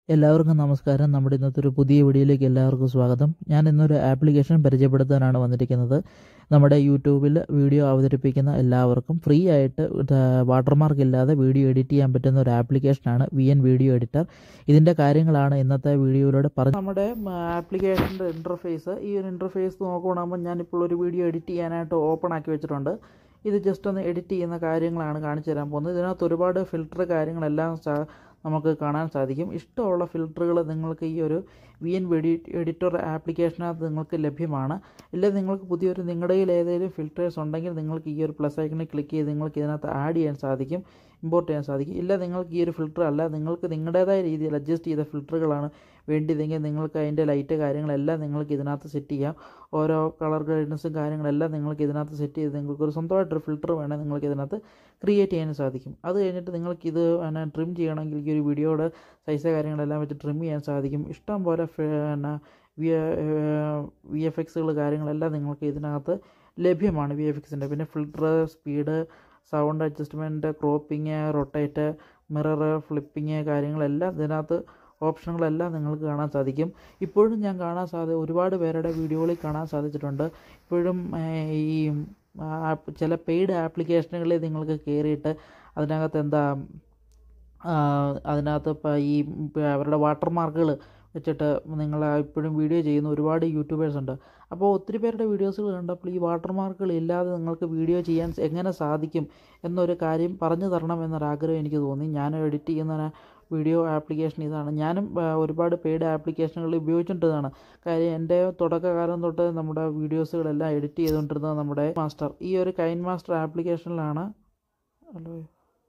എല്ലാവർക്കും നമസ്കാരം നമ്മുടെ ഇന്നത്തെ ഒരു പുതിയ വീഡിയോയിലേക്ക് എല്ലാവർക്കും സ്വാഗതം ഞാൻ ഇന്നൊരു ആപ്ലിക്കേഷൻ പരിചയപ്പെടുത്താനാണ് വന്നിരിക്കുന്നത് നമ്മുടെ യൂട്യൂബിൽ വീഡിയോ അവതരിപ്പിക്കുന്ന എല്ലാവർക്കും ഫ്രീ ആയിട്ട് വാട്ടർമാർക്ക് ഇല്ലാതെ വീഡിയോ എഡിറ്റ് ചെയ്യാൻ പറ്റുന്ന ഒരു ആപ്ലിക്കേഷനാണ് വി എൻ വീഡിയോ എഡിറ്റർ ഇതിൻ്റെ കാര്യങ്ങളാണ് ഇന്നത്തെ വീഡിയോയിലൂടെ പറഞ്ഞു നമ്മുടെ ആപ്ലിക്കേഷൻ്റെ ഇൻ്റർഫേസ് ഈ ഒരു ഇൻ്റർഫേസ് നോക്കുകയാകുമ്പോൾ ഞാനിപ്പോൾ ഒരു വീഡിയോ എഡിറ്റ് ചെയ്യാനായിട്ട് ഓപ്പൺ ആക്കി വെച്ചിട്ടുണ്ട് ഇത് ജസ്റ്റ് ഒന്ന് എഡിറ്റ് ചെയ്യുന്ന കാര്യങ്ങളാണ് കാണിച്ചു തരാൻ പോകുന്നത് ഇതിനകത്ത് ഒരുപാട് ഫിൽറ്റർ കാര്യങ്ങളെല്ലാം സാ- നമുക്ക് കാണാൻ സാധിക്കും ഇഷ്ടമുള്ള ഫിൽറ്ററുകൾ നിങ്ങൾക്ക് ഈ ഒരു വി എൻ വെഡി എഡിറ്റർ ആപ്ലിക്കേഷനകത്ത് നിങ്ങൾക്ക് ലഭ്യമാണ് ഇല്ല നിങ്ങൾക്ക് പുതിയൊരു നിങ്ങളുടെ കയ്യിൽ ഏതെങ്കിലും ഫിൽറ്റേഴ്സ് ഉണ്ടെങ്കിൽ നിങ്ങൾക്ക് ഈ ഒരു പ്ലസ് ഐക്കണിൽ ക്ലിക്ക് ചെയ്ത് നിങ്ങൾക്ക് ഇതിനകത്ത് ആഡ് ചെയ്യാൻ സാധിക്കും ഇമ്പോർട്ട് ചെയ്യാൻ സാധിക്കും ഇല്ല നിങ്ങൾക്ക് ഈ ഒരു ഫിൽറ്റർ അല്ല നിങ്ങൾക്ക് നിങ്ങളുടേതായ രീതിയിൽ അഡ്ജസ്റ്റ് ചെയ്ത ഫിൽറ്ററുകളാണ് വേണ്ടിയതെങ്കിൽ നിങ്ങൾക്ക് അതിൻ്റെ ലൈറ്റ് കാര്യങ്ങളെല്ലാം നിങ്ങൾക്ക് ഇതിനകത്ത് സെറ്റ് ചെയ്യാം ഓരോ കളർ ഗൈഡൻസും കാര്യങ്ങളെല്ലാം നിങ്ങൾക്ക് ഇതിനകത്ത് സെറ്റ് ചെയ്ത് നിങ്ങൾക്ക് ഒരു സ്വന്തമായിട്ടൊരു ഫിൽറ്റർ വേണേൽ നിങ്ങൾക്ക് ഇതിനകത്ത് ക്രിയേറ്റ് ചെയ്യാൻ സാധിക്കും അത് കഴിഞ്ഞിട്ട് നിങ്ങൾക്ക് ഇത് പിന്നെ ട്രിം ചെയ്യണമെങ്കിൽ ഈ ഒരു വീഡിയോയുടെ സൈസ് കാര്യങ്ങളെല്ലാം വെച്ച് ട്രിം ചെയ്യാൻ സാധിക്കും ഇഷ്ടം പോലെ പിന്നെ വി വി എഫ് എക്സുകൾ കാര്യങ്ങളെല്ലാം നിങ്ങൾക്ക് ഇതിനകത്ത് ലഭ്യമാണ് വി എഫ് എക്സിൻ്റെ പിന്നെ filter speed sound adjustment cropping rotate mirror flipping കാര്യങ്ങളെല്ലാം ഇതിനകത്ത് ഓപ്ഷനുകളെല്ലാം നിങ്ങൾക്ക് കാണാൻ സാധിക്കും ഇപ്പോഴും ഞാൻ കാണാൻ സാധ്യത ഒരുപാട് പേരുടെ വീഡിയോകളിൽ കാണാൻ സാധിച്ചിട്ടുണ്ട് ഇപ്പോഴും ഏഹ്, ഈ ആപ്പ് ചില പെയ്ഡ് ആപ്ലിക്കേഷനുകളിൽ നിങ്ങൾക്ക് കയറിയിട്ട് അതിനകത്ത് എന്താ ആ, അതിനകത്ത് ഇപ്പോൾ ഈ ഇപ്പം അവരുടെ വാട്ടർമാർക്കുകൾ വെച്ചിട്ട് നിങ്ങൾ ഇപ്പോഴും വീഡിയോ ചെയ്യുന്ന ഒരുപാട് യൂട്യൂബേഴ്സ് ഉണ്ട് അപ്പോൾ ഒത്തിരി പേരുടെ വീഡിയോസുകൾ കണ്ടപ്പോൾ ഈ വാട്ടർമാർക്കുകൾ ഇല്ലാതെ നിങ്ങൾക്ക് വീഡിയോ ചെയ്യാൻ എങ്ങനെ സാധിക്കും എന്നൊരു കാര്യം പറഞ്ഞു തരണം എന്നൊരാഗ്രഹം എനിക്ക് തോന്നി ഞാൻ എഡിറ്റ് ചെയ്യുന്ന വീഡിയോ ആപ്ലിക്കേഷൻ ഇതാണ് ഞാനും ആ, ഒരുപാട് പെയ്ഡ് ആപ്ലിക്കേഷനുകൾ ഉപയോഗിച്ചിട്ടുള്ളതാണ് കാര്യം എൻ്റെ തുടക്കകാലം തൊട്ട് നമ്മുടെ വീഡിയോസുകളെല്ലാം എഡിറ്റ് ചെയ്തുകൊണ്ടിരുന്നത് നമ്മുടെ മാസ്റ്റർ ഈ ഒരു കൈൻ മാസ്റ്റർ ആപ്ലിക്കേഷനിലാണ് ഹലോ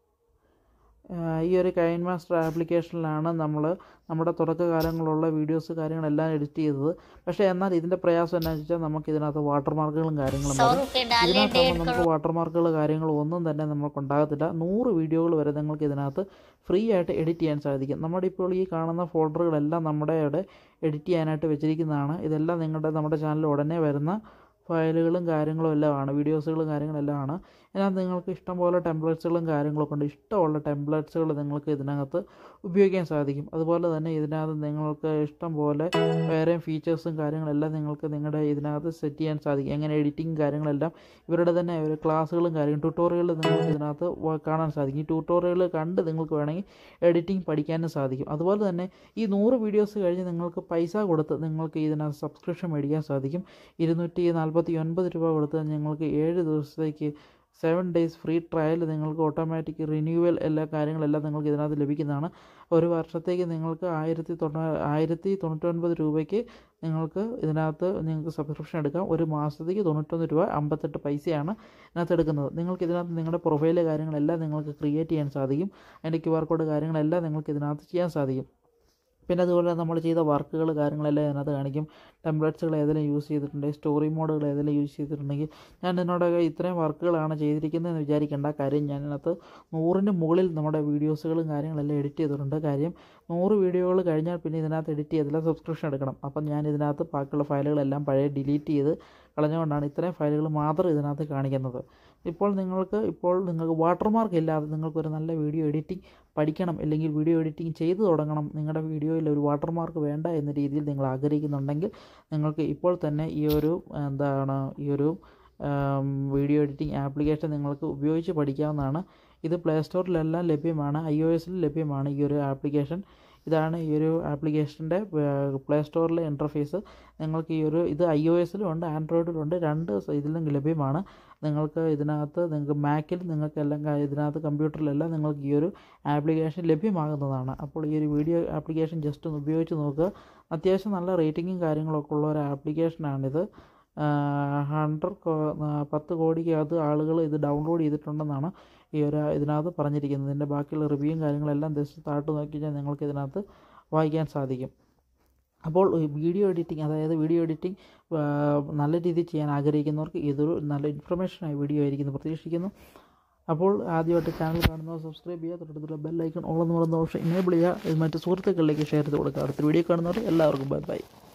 ആഹ് ഈ ഒരു കൈൻ മാസ്റ്റർ ആപ്ലിക്കേഷനിലാണ് നമ്മൾ നമ്മുടെ തുടക്കകാലങ്ങളുള്ള വീഡിയോസ് കാര്യങ്ങളെല്ലാം എഡിറ്റ് ചെയ്തത് പക്ഷേ എന്നാൽ ഇതിൻ്റെ പ്രയാസം എന്താണെന്ന് വെച്ചാൽ നമുക്ക് ഇതിനകത്ത് വാട്ടർമാർക്കുകളും കാര്യങ്ങളും सौ വരും रुपए डाले ഇതിനകത്താകുമ്പോൾ डेढ़ നമുക്ക് വാട്ടർമാർക്കുകൾ കാര്യങ്ങൾ ഒന്നും തന്നെ നമുക്ക് ഉണ്ടാകത്തില്ല നൂറ് വീഡിയോകൾ വരെ നിങ്ങൾക്ക് ഇതിനകത്ത് ഫ്രീ ആയിട്ട് എഡിറ്റ് ചെയ്യാൻ സാധിക്കും നമ്മുടെ ഇപ്പോൾ ഈ കാണുന്ന ഫോൾഡറുകളെല്ലാം നമ്മുടെ ഇവിടെ എഡിറ്റ് ചെയ്യാനായിട്ട് വെച്ചിരിക്കുന്നതാണ് ഇതെല്ലാം നിങ്ങളുടെ നമ്മുടെ ചാനലിൽ ഉടനെ വരുന്ന ഫയലുകളും കാര്യങ്ങളും എല്ലാം ആണ് വീഡിയോസുകളും കാര്യങ്ങളെല്ലാം ആണ് ഇതിനകത്ത് നിങ്ങൾക്ക് ഇഷ്ടംപോലെ ടെംപ്ലേറ്റ്സുകളും കാര്യങ്ങളൊക്കെ ഉണ്ട് ഇഷ്ടമുള്ള ടെംപ്ലേറ്റ്സുകൾ നിങ്ങൾക്ക് ഇതിനകത്ത് ഉപയോഗിക്കാൻ സാധിക്കും അതുപോലെ തന്നെ ഇതിനകത്ത് നിങ്ങൾക്ക് ഇഷ്ടം പോലെ വേറെയും ഫീച്ചേഴ്സും കാര്യങ്ങളെല്ലാം നിങ്ങൾക്ക് നിങ്ങളുടെ ഇതിനകത്ത് സെറ്റ് ചെയ്യാൻ സാധിക്കും എങ്ങനെ എഡിറ്റിംഗ് കാര്യങ്ങളെല്ലാം ഇവരുടെ തന്നെ ഒരു ക്ലാസ്സുകളും കാര്യം ട്യൂട്ടോറിയൽ നിങ്ങൾക്ക് ഇതിനകത്ത് വ- കാണാൻ സാധിക്കും ഈ ട്യൂട്ടോറിയൽ കണ്ട് നിങ്ങൾക്ക് വേണമെങ്കിൽ എഡിറ്റിംഗ് പഠിക്കാനും സാധിക്കും അതുപോലെ തന്നെ ഈ നൂറ് വീഡിയോസ് കഴിഞ്ഞ് നിങ്ങൾക്ക് പൈസ കൊടുത്ത് നിങ്ങൾക്ക് ഇതിനകത്ത് സബ്സ്ക്രിപ്ഷൻ മേടിക്കാൻ സാധിക്കും ഇരുന്നൂറ്റി നാൽപ്പത്തി ഒൻപത് രൂപ കൊടുത്ത് നിങ്ങൾക്ക് ഏഴ് ദിവസത്തേക്ക് സെവൻ ഡേയ്സ് ഫ്രീ ട്രയൽ നിങ്ങൾക്ക് ഓട്ടോമാറ്റിക് റിന്യൂവൽ എല്ലാ കാര്യങ്ങളെല്ലാം നിങ്ങൾക്ക് ഇതിനകത്ത് ലഭിക്കുന്നതാണ് ഒരു വർഷത്തേക്ക് നിങ്ങൾക്ക് ആയിരത്തി തൊണ്ണൂ ആയിരത്തി തൊണ്ണൂറ്റൊൻപത് രൂപയ്ക്ക് നിങ്ങൾക്ക് ഇതിനകത്ത് നിങ്ങൾക്ക് സബ്സ്ക്രിപ്ഷൻ എടുക്കാം ഒരു മാസത്തേക്ക് തൊണ്ണൂറ്റൊന്ന് രൂപ അമ്പത്തെട്ട് പൈസയാണ് ഇതിനകത്ത് എടുക്കുന്നത് നിങ്ങൾക്ക് ഇതിനകത്ത് നിങ്ങളുടെ പ്രൊഫൈല് കാര്യങ്ങളെല്ലാം നിങ്ങൾക്ക് ക്രിയേറ്റ് ചെയ്യാൻ സാധിക്കും അതിൻ്റെ ക്യു ആർ കോഡ് കാര്യങ്ങളെല്ലാം നിങ്ങൾക്ക് ഇതിനകത്ത് ചെയ്യാൻ സാധിക്കും പിന്നെ അതുപോലെ നമ്മൾ ചെയ്ത വർക്കുകൾ കാര്യങ്ങളെല്ലാം ഇതിനകത്ത് കാണിക്കും ടെംപ്ലേറ്റ്സുകൾ ഏതെങ്കിലും യൂസ് ചെയ്തിട്ടുണ്ടെങ്കിൽ സ്റ്റോറി മോഡുകൾ ഏതെങ്കിലും യൂസ് ചെയ്തിട്ടുണ്ടെങ്കിൽ ഞാൻ ഇതിനോടൊക്കെ ഇത്രയും വർക്കുകളാണ് ചെയ്തിരിക്കുന്നതെന്ന് വിചാരിക്കേണ്ട കാര്യം ഞാൻ ഇതിനകത്ത് നൂറിന് മുകളിൽ നമ്മുടെ വീഡിയോസുകളും കാര്യങ്ങളെല്ലാം എഡിറ്റ് ചെയ്തിട്ടുണ്ട് കാര്യം നൂറ് വീഡിയോകൾ കഴിഞ്ഞാൽ പിന്നെ ഇതിനകത്ത് എഡിറ്റ് ചെയ്തില്ല സബ്സ്ക്രിപ്ഷൻ എടുക്കണം അപ്പം ഞാൻ ഇതിനകത്ത് ബാക്കിയുള്ള ഫയലുകളെല്ലാം പഴയ ഡിലീറ്റ് ചെയ്ത് കളഞ്ഞുകൊണ്ടാണ് ഇത്രയും ഫയലുകൾ മാത്രം ഇതിനകത്ത് കാണിക്കുന്നത് ഇപ്പോൾ നിങ്ങൾക്ക് ഇപ്പോൾ നിങ്ങൾക്ക് വാട്ടർമാർക്ക് ഇല്ലാതെ നിങ്ങൾക്കൊരു നല്ല വീഡിയോ എഡിറ്റിംഗ് പഠിക്കണം അല്ലെങ്കിൽ വീഡിയോ എഡിറ്റിംഗ് ചെയ്തു തുടങ്ങണം നിങ്ങളുടെ വീഡിയോയിൽ ഒരു വാട്ടർമാർക്ക് വേണ്ട എന്ന രീതിയിൽ നിങ്ങൾ ആഗ്രഹിക്കുന്നുണ്ടെങ്കിൽ നിങ്ങൾക്ക് ഇപ്പോൾ തന്നെ ഈ ഒരു എന്താണ് ഈ ഒരു ആം, വീഡിയോ എഡിറ്റിംഗ് ആപ്ലിക്കേഷൻ നിങ്ങൾക്ക് ഉപയോഗിച്ച് പഠിക്കാവുന്നതാണ് ഇത് പ്ലേ സ്റ്റോറിലെല്ലാം ലഭ്യമാണ് ഐ ഒ എസിൽ ലഭ്യമാണ് ഈ ഒരു ആപ്ലിക്കേഷൻ ഇതാണ് ഈ ഒരു ആപ്ലിക്കേഷൻ്റെ പ്ലേ സ്റ്റോറിലെ ഇൻ്റർഫേസ് നിങ്ങൾക്ക് ഈ ഒരു ഇത് ഐ ഒ എസിലും ഉണ്ട് ആൻഡ്രോയിഡിലും ഉണ്ട് രണ്ട് സ- ഇതിലും ലഭ്യമാണ് നിങ്ങൾക്ക് ഇതിനകത്ത് നിങ്ങൾക്ക് മാക്കിൽ നിങ്ങൾക്ക് എല്ലാം കാ- ഇതിനകത്ത് കമ്പ്യൂട്ടറിലെല്ലാം നിങ്ങൾക്ക് ഈ ഒരു ആപ്ലിക്കേഷൻ ലഭ്യമാകുന്നതാണ് അപ്പോൾ ഈ ഒരു വീഡിയോ ആപ്ലിക്കേഷൻ ജസ്റ്റ് ഒന്ന് ഉപയോഗിച്ച് നോക്കുക അത്യാവശ്യം നല്ല റേറ്റിങ്ങും കാര്യങ്ങളൊക്കെ ഉള്ള ഒരു ആപ്ലിക്കേഷനാണിത് ഹൺഡ്രഡ് പത്ത് കോടിക്കകത്ത് ആളുകൾ ഇത് ഡൗൺലോഡ് ചെയ്തിട്ടുണ്ടെന്നാണ് ഈ ഒരു ഇതിനകത്ത് പറഞ്ഞിരിക്കുന്നത് ഇതിൻ്റെ ബാക്കിയുള്ള റിവ്യൂവും കാര്യങ്ങളെല്ലാം ജസ്റ്റ് താട്ട് നോക്കി കഴിഞ്ഞാൽ നിങ്ങൾക്ക് ഇതിനകത്ത് വായിക്കാൻ സാധിക്കും അപ്പോൾ ഈ വീഡിയോ എഡിറ്റിംഗ് അതായത് വീഡിയോ എഡിറ്റിംഗ് നല്ല രീതിയിൽ ചെയ്യാൻ ആഗ്രഹിക്കുന്നവർക്ക് ഇതൊരു നല്ല ഇൻഫർമേഷനായി വീഡിയോ ആയിരിക്കുന്നു പ്രതീക്ഷിക്കുന്നു അപ്പോൾ ആദ്യമായിട്ട് ചാനൽ കാണുന്നവർ സബ്സ്ക്രൈബ് ചെയ്യുക തൊട്ടടുത്തുള്ള ബെൽ ഐക്കൺ ഓളെന്ന് പറയുന്ന ഓപ്ഷൻ എനേബിൾ ചെയ്യുക ഇത് മറ്റ് സുഹൃത്തുക്കളിലേക്ക് ഷെയർ ചെയ്ത് കൊടുക്കുക അടുത്ത വീഡിയോ കാണുന്നവർ എല്ലാവർക്കും ബൈ ബൈ